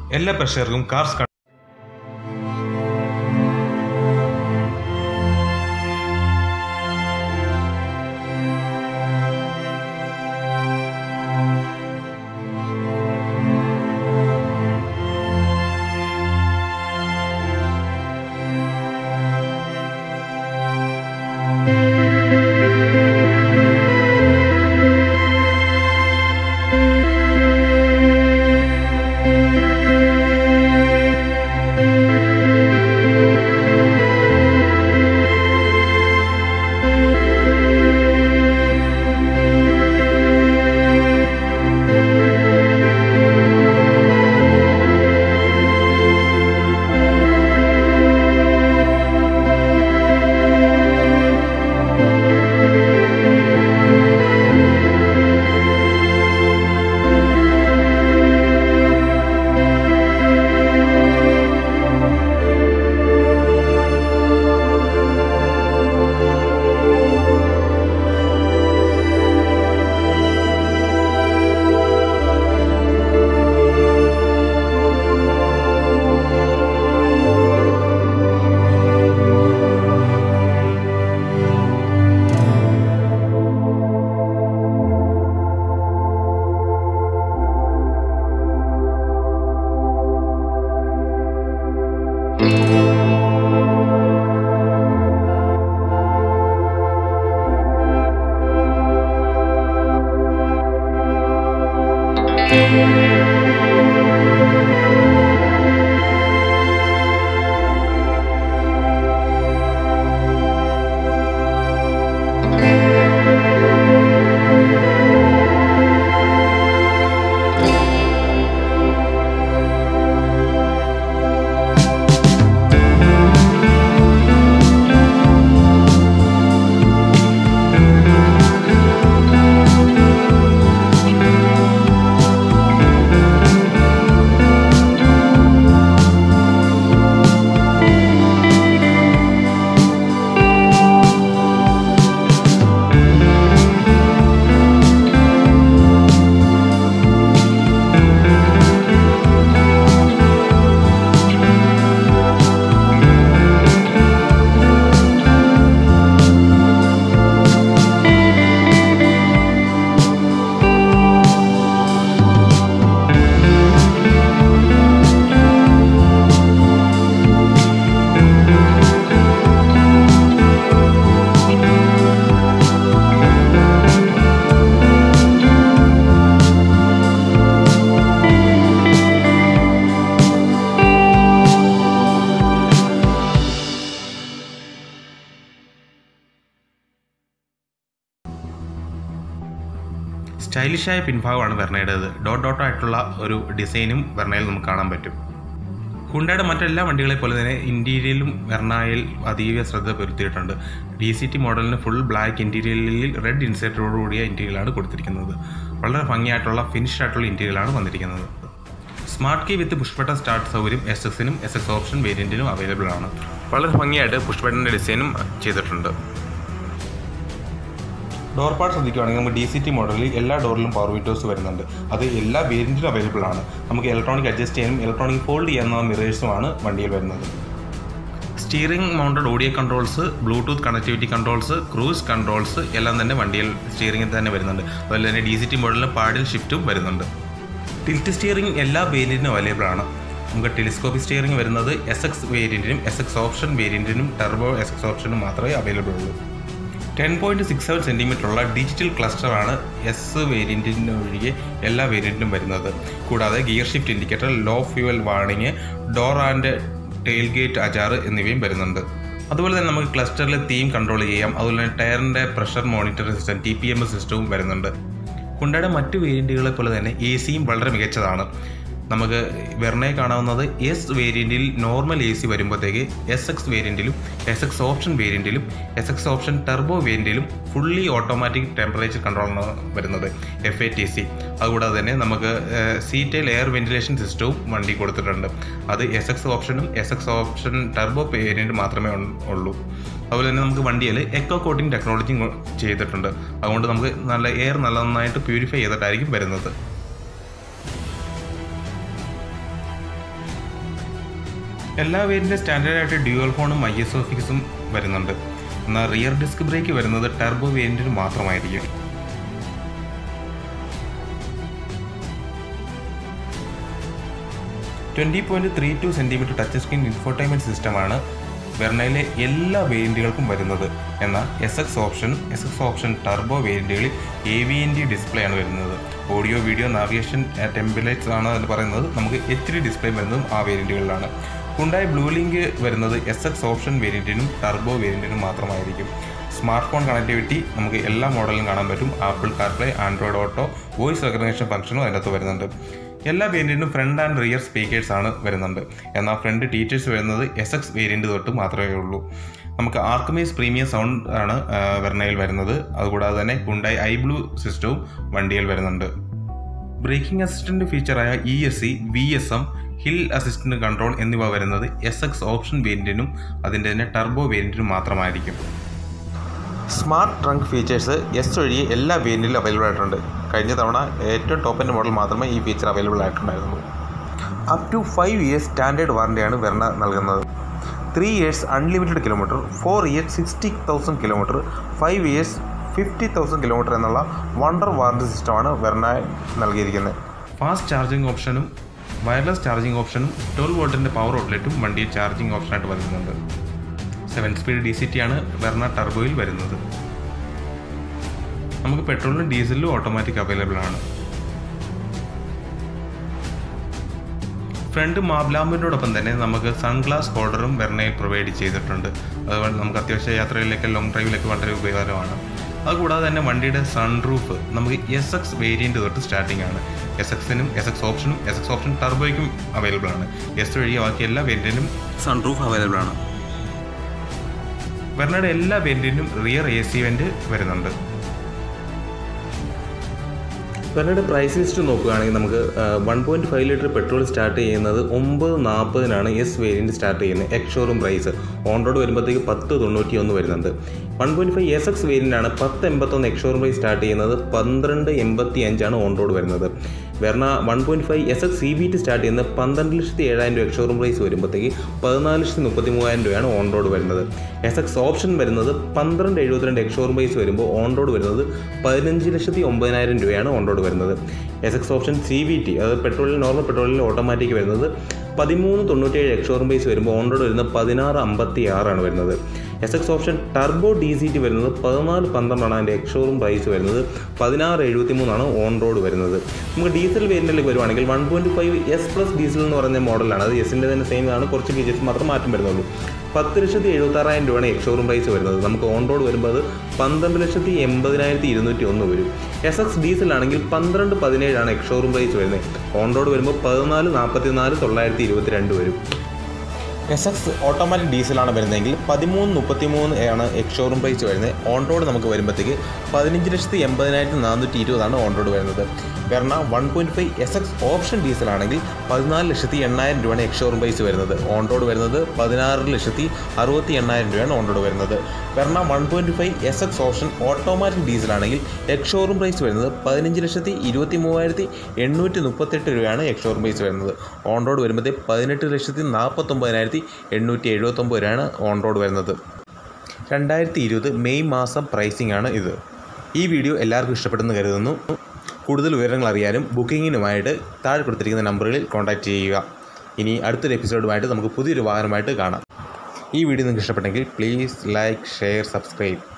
എല്ലാ പ്രേക്ഷകർക്കും കാർസ് സ്റ്റൈലിഷായ പിൻഭാഗമാണ് വെർണയുടേത് ഡോട്ട് ഡോട്ട് ആയിട്ടുള്ള ഒരു ഡിസൈനും വെർണയിൽ നമുക്ക് കാണാൻ പറ്റും ഹുണ്ടയുടെ മറ്റെല്ലാ വണ്ടികളെ പോലെ തന്നെ ഇൻറ്റീരിയലും വെർണയിൽ അതീവ ശ്രദ്ധ പുലർത്തിയിട്ടുണ്ട് ഡി സി ടി മോഡലിന് ഫുൾ ബ്ലാക്ക് ഇൻറ്റീരിയലിൽ റെഡ് ഇൻസൈറ്റോടുകൂടിയ ഇൻറ്റീരിയലാണ് കൊടുത്തിരിക്കുന്നത് വളരെ ഭംഗിയായിട്ടുള്ള ഫിനിഷ്ഡ് ആയിട്ടുള്ള ഇൻറ്റീരിയലാണ് വന്നിരിക്കുന്നത് smart key with push button start സൗകര്യം എസ് എക്സിനും എസ് എക്സ് ഓപ്ഷൻ വേരിയൻറ്റിനും അവൈലബിൾ ആണ് വളരെ ഭംഗിയായിട്ട് പുഷ് ബട്ടൻ്റെ ഡിസൈനും ചെയ്തിട്ടുണ്ട് ഡോർ പാർട്ട് ശ്രദ്ധിക്കുകയാണെങ്കിൽ നമുക്ക് ഡി സി ടി മോഡലിൽ എല്ലാ ഡോറിലും പവർ വിൻഡോസ് വരുന്നുണ്ട് അത് എല്ലാ വേരിയൻറ്റിലും അവൈലബിൾ ആണ് നമുക്ക് ഇലക്ട്രോണിക് അഡ്ജസ്റ്റ് ചെയ്യാനും ഇലക്ട്രോണിക് ഫോൾഡ് ചെയ്യാവുന്ന മിറേഴ്സുമാണ് വണ്ടിയിൽ വരുന്നത് steering mounted audio controls Bluetooth connectivity controls cruise controls എല്ലാം തന്നെ വണ്ടിയിൽ സ്റ്റിയറിംഗിൽ തന്നെ വരുന്നുണ്ട് അതുപോലെ തന്നെ ഡി സി ടി മോഡലിൽ പാഡിൽ ഷിഫ്റ്റും വരുന്നുണ്ട് ടിൽറ്റ് സ്റ്റിയറിംഗ് എല്ലാ വേരിയൻറ്റിനും അവൈലബിൾ ആണ് നമുക്ക് ടെലിസ്കോപ്പിക് സ്റ്റിയറിംഗ് വരുന്നത് എസ് എക്സ് വേരിയൻറ്റിനും എസ് എക്സ് ഓപ്ഷൻ വേരിയൻറ്റിനും ടെർബോ എസ് എക്സ് ഓപ്ഷനും മാത്രമേ അവൈലബിൾ ഉള്ളൂ ten point six seven centimetre ഉള്ള ഡിജിറ്റൽ ക്ലസ്റ്ററാണ് എസ് വേരിയൻറ്റിന് ഒഴികെ എല്ലാ വേരിയൻറ്റിനും വരുന്നത് കൂടാതെ gear shift indicator low fuel warning door and tailgate ajar എന്നിവയും വരുന്നുണ്ട് അതുപോലെ തന്നെ നമുക്ക് ക്ലസ്റ്ററിൽ തീം കൺട്രോൾ ചെയ്യാം അതുപോലെ തന്നെ ടയറിൻ്റെ pressure monitoring system T P M S സിസ്റ്റവും വരുന്നുണ്ട് ഹുണ്ടയുടെ മറ്റു വേരിയൻറ്റുകളെ പോലെ തന്നെ എ സിയും വളരെ മികച്ചതാണ് നമുക്ക് വെർണയെ കാണാവുന്നത് എസ് വേരിയൻറ്റിൽ നോർമൽ എ സി വരുമ്പോഴത്തേക്ക് എസ് എക്സ് വേരിയൻറ്റിലും എസ് എക്സ് ഓപ്ഷൻ വേരിയൻറ്റിലും എസ് എക്സ് ഓപ്ഷൻ ടെർബോ വേരിയൻറ്റിലും ഫുള്ളി ഓട്ടോമാറ്റിക് ടെമ്പറേച്ചർ കൺട്രോളാണ് വരുന്നത് എഫ് എ ടി സി അതുകൂടാതെ തന്നെ നമുക്ക് സീറ്റയിൽ എയർ വെന്റിലേഷൻ സിസ്റ്റവും വണ്ടി കൊടുത്തിട്ടുണ്ട് അത് എസ് എക്സ് ഓപ്ഷനും S X option turbo variant മാത്രമേ ഉള്ളൂ അതുപോലെ തന്നെ നമുക്ക് വണ്ടിയിൽ എക്കോ കോട്ടിംഗ് ടെക്നോളജി ചെയ്തിട്ടുണ്ട് അതുകൊണ്ട് നമുക്ക് നല്ല എയർ നല്ല നന്നായിട്ട് പ്യൂരിഫൈ ചെയ്തിട്ടായിരിക്കും വരുന്നത് എല്ലാ വേരിയൻ്റെ സ്റ്റാൻഡേർഡായിട്ട് ഡ്യുവൽ ഫോണും ഐ എസ് ഒ ഫിക്സും വരുന്നുണ്ട് എന്നാൽ റിയർ ഡിസ്ക് ബ്രേക്ക് വരുന്നത് ടർബോ വേരിയൻറ്റിന് മാത്രമായിരിക്കും twenty point three two centimetre touch screen infotainment സിസ്റ്റമാണ് വെർണയിലെ എല്ലാ വേരിയൻറ്റുകൾക്കും വരുന്നത് എന്നാൽ S X option S X option turbo വേരിയൻറ്റുകളിൽ A V N D display ആണ് വരുന്നത് ഓഡിയോ വീഡിയോ നാവിഗേഷൻ ടെംപ്ലേറ്റ്സ് ആണ് എന്ന് പറയുന്നത് നമുക്ക് എച്ച് ഡി ഡിസ്പ്ലേ വരുന്നതും ആ വേരിയൻറ്റുകളിലാണ് ഹുണ്ടായി ബ്ലൂ ലിങ്ക് വരുന്നത് എസ് എക്സ് ഓപ്ഷൻ വേരിയൻറ്റിനും ടർബോ വേരിയൻറ്റിനും മാത്രമായിരിക്കും സ്മാർട്ട് ഫോൺ കണക്ടിവിറ്റി നമുക്ക് എല്ലാ മോഡലിലും കാണാൻ പറ്റും Apple CarPlay Android Auto voice recognition ഫംഗ്ഷനും അതിനകത്ത് വരുന്നുണ്ട് എല്ലാ വേരിയൻറ്റിനും ഫ്രണ്ട് ആൻഡ് റിയർ സ്പീക്കേഴ്സ് ആണ് വരുന്നുണ്ട് എന്നാൽ ഫ്രണ്ട് ടീച്ചേഴ്സ് വരുന്നത് എസ് എക്സ് വേരിയൻറ്റ് തൊട്ട് മാത്രമേ ഉള്ളൂ നമുക്ക് ആർക്കമൈസ് പ്രീമിയം സൗണ്ട് ആണ് വെർണയിൽ വരുന്നത് അതുകൂടാതെ തന്നെ ഹുണ്ടായി ഐ ബ്ലൂ സിസ്റ്റവും വണ്ടിയിൽ വരുന്നുണ്ട് ബ്രേക്കിംഗ് അസിസ്റ്റന്റ് ഫീച്ചറായ E S C V S M hill assistant control എന്നിവ വരുന്നത് എസ് എക്സ് ഓപ്ഷൻ വേരിയൻറ്റിനും അതിൻ്റെ തന്നെ ടർബോ വേരിയൻറ്റിനും മാത്രമായിരിക്കും സ്മാർട്ട് ട്രങ്ക് ഫീച്ചേഴ്സ് എസ് ഒഴികെ എല്ലാ വേരിയൻറ്റിലും അവൈലബിൾ ആയിട്ടുണ്ട് കഴിഞ്ഞ തവണ ഏറ്റവും ടോപ്പ് എൻ്റെ മോഡൽ മാത്രമേ ഈ ഫീച്ചർ അവൈലബിൾ ആയിട്ടുണ്ടായിരുന്നുള്ളൂ up to five years standard വാറണ്ടിയാണ് വെർണ നൽകുന്നത് three years unlimited kilometre four years sixty thousand kilometre five years fifty thousand kilometre എന്നുള്ള വണ്ടർ വാറണ്ടി സിസ്റ്റമാണ് വെർണ നൽകിയിരിക്കുന്നത് ഫാസ്റ്റ് ചാർജിങ് ഓപ്ഷനും വയർലെസ് ചാർജിങ് ഓപ്ഷനും ട്വൽവ് വോൾട്ടിൻ്റെ പവർ ഔട്ട്ലെറ്റും വണ്ടിയിൽ ചാർജിങ് ഓപ്ഷനായിട്ട് വരുന്നുണ്ട് seven speed D C T ആണ് വെർണ ടർബോയിൽ വരുന്നത് നമുക്ക് പെട്രോളിനും ഡീസലിലും ഓട്ടോമാറ്റിക് അവൈലബിൾ ആണ് ഫ്രണ്ട് മാബ്ലാമ്പിനോടൊപ്പം തന്നെ നമുക്ക് സൺഗ്ലാസ് ഹോൾഡറും വെർണയിൽ പ്രൊവൈഡ് ചെയ്തിട്ടുണ്ട് അതുപോലെ നമുക്ക് അത്യാവശ്യ യാത്രയിലേക്ക് ലോങ് ഡ്രൈവിലേക്ക് വളരെ ഉപകാരമാണ് അതുകൂടാതെ തന്നെ വണ്ടിയുടെ സൺറൂഫ് നമുക്ക് എസ് എക്സ് വേരിയൻറ്റ് തൊട്ട് സ്റ്റാർട്ടിംഗ് ആണ് എസ് എക്സിനും എസ് എക്സ് ഓപ്ഷനും എസ് എക്സ് ഓപ്ഷൻ ടർബോയ്ക്കും അവൈലബിൾ ആണ് എസ് വഴി ബാക്കി എല്ലാ വേരിയൻറ്റിനും സൺറൂഫ് അവൈലബിൾ ആണ് വെർണയുടെ എല്ലാ വേരിയൻറ്റിനും റിയർ എ സി വെൻറ്റ് വരുന്നുണ്ട് വെർണയുടെ പ്രൈസ് ലിസ്റ്റ് നോക്കുകയാണെങ്കിൽ നമുക്ക് one point five litre petrol start ചെയ്യുന്നത് ഒമ്പത് നാൽപ്പതിനാണ് എസ് വേരിയൻറ്റ് സ്റ്റാർട്ട് ചെയ്യുന്നത് എക്സോറും പ്രൈസ് ഓൺ റോഡ് വരുമ്പോഴത്തേക്ക് പത്ത് തൊണ്ണൂറ്റി ഒന്ന് വരുന്നുണ്ട് one point five S X variant ആണ് പത്ത് എൺപത്തൊന്ന് എക്സോറും പ്രൈസ് സ്റ്റാർട്ട് ചെയ്യുന്നത് പന്ത്രണ്ട് എൺപത്തി അഞ്ചാണ് ഓൺ റോഡ് വരുന്നത് Verna one point five S X C B T start ചെയ്യുന്നത് പന്ത്രണ്ട് ലക്ഷത്തി ഏഴായിരം രൂപ എക്സോറും പ്രൈസ് വരുമ്പോഴത്തേക്ക് പതിനാല് ലക്ഷത്തി മുപ്പത്തി മൂവായിരം രൂപയാണ് ഓൺ റോഡ് വരുന്നത് എസ് എക്സ് ഓപ്ഷൻ വരുന്നത് പന്ത്രണ്ട് എഴുപത്തിരണ്ട് എക്സോറും പ്രൈസ് വരുമ്പോൾ ഓൺ റോഡ് വരുന്നത് പതിനഞ്ച് ലക്ഷത്തി ഒമ്പതിനായിരം രൂപയാണ് ഓൺ റോഡ് വരുന്നത് S X option C V T അതായത് പെട്രോളിൽ നോർമൽ പെട്രോളിൽ ഓട്ടോമാറ്റിക് വരുന്നത് പതിമൂന്ന് തൊണ്ണൂറ്റേഴ് എക്സോറും പ്രൈസ് വരുമ്പോൾ ഓൺ റോഡ് വരുന്നത് പതിനാറ് അമ്പത്തി ആറാണ് വരുന്നത് S X option turbo D C T വരുന്നത് പതിനാല് പന്ത്രണ്ടാണ് അതിൻ്റെ എക്സോറും പ്രൈസ് വരുന്നത് പതിനാറ് എഴുപത്തി മൂന്നാണ് ഓൺ റോഡ് വരുന്നത് നമുക്ക് ഡീസൽ വേരിയൻറ്റിലേക്ക് വരുവാണെങ്കിൽ one point five S plus diesel എന്ന് പറയുന്ന മോഡലാണ് അത് എസിൻ്റെ തന്നെ സെയിം ആണ് കുറച്ച് ഫീച്ചേഴ്സ് മാത്രം മാറ്റം വരുന്നുള്ളൂ പത്ത് ലക്ഷത്തി എഴുപത്താറായിരം രൂപയാണ് എക്സോറും പ്രൈസ് വരുന്നത് നമുക്ക് ഓൺ റോഡ് വരുമ്പോൾ അത് പന്ത്രണ്ട് ലക്ഷത്തി എൺപതിനായിരത്തി ഇരുന്നൂറ്റി ഒന്ന് വരും എസ് എക്സ് ഡീസൽ ആണെങ്കിൽ പന്ത്രണ്ട് പതിനേഴാണ് എക്സോറും പ്രൈസ് വരുന്നത് ഓൺ റോഡ് വരുമ്പോൾ പതിനാല് നാൽപ്പത്തി നാല് തൊള്ളായിരത്തി ഇരുപത്തി രണ്ട് വരും എസ് എക്സ് ഓട്ടോമാറ്റിക് ഡീസലാണ് വരുന്നതെങ്കിൽ പതിമൂന്ന് മുപ്പത്തി മൂന്ന് ആണ് എക്സോറും പ്രൈസ് വരുന്നത് ഓൺ റോഡ് നമുക്ക് വരുമ്പോഴത്തേക്ക് പതിനഞ്ച് ലക്ഷത്തി എൺപതിനായിരത്തി നാനൂറ്റി ഇരുപതാണ് ഓൺ റോഡ് വരുന്നത് Verna one point five S X option ഡീസലാണെങ്കിൽ പതിനാല് ലക്ഷത്തി എണ്ണായിരം രൂപയാണ് എക്സോറും പ്രൈസ് വരുന്നത് ഓൺ റോഡ് വരുന്നത് പതിനാറ് ലക്ഷത്തി അറുപത്തി എണ്ണായിരം രൂപയാണ് ഓൺ റോഡ് വരുന്നത് Verna one point five S X option automatic ഡീസലാണെങ്കിൽ എക്സോറും പ്രൈസ് വരുന്നത് പതിനഞ്ച് ലക്ഷത്തി ഇരുപത്തി മൂവായിരത്തി എണ്ണൂറ്റി മുപ്പത്തെട്ട് രൂപയാണ് എക്സോറും പ്രൈസ് വരുന്നത് ഓൺ റോഡ് വരുമ്പോഴത്തേക്ക് പതിനെട്ട് ലക്ഷത്തി നാൽപ്പത്തൊമ്പതിനായിരത്തി എണ്ണൂറ്റി എഴുപത്തൊമ്പത് രൂപയാണ് ഓൺ റോഡ് വരുന്നത് രണ്ടായിരത്തി ഇരുപത് മെയ് മാസം പ്രൈസിംഗ് ആണ് ഇത് ഈ വീഡിയോ എല്ലാവർക്കും ഇഷ്ടപ്പെട്ടെന്ന് കരുതുന്നു കൂടുതൽ വിവരങ്ങൾ അറിയാനും ബുക്കിങ്ങിനുമായിട്ട് താഴെ കൊടുത്തിരിക്കുന്ന നമ്പറുകളിൽ കോൺടാക്റ്റ് ചെയ്യുക ഇനി അടുത്തൊരു എപ്പിസോഡുമായിട്ട് നമുക്ക് പുതിയൊരു വാഹനമായിട്ട് കാണാം ഈ വീഡിയോ നിങ്ങൾക്ക് ഇഷ്ടപ്പെട്ടെങ്കിൽ പ്ലീസ് ലൈക്ക് ഷെയർ സബ്സ്ക്രൈബ്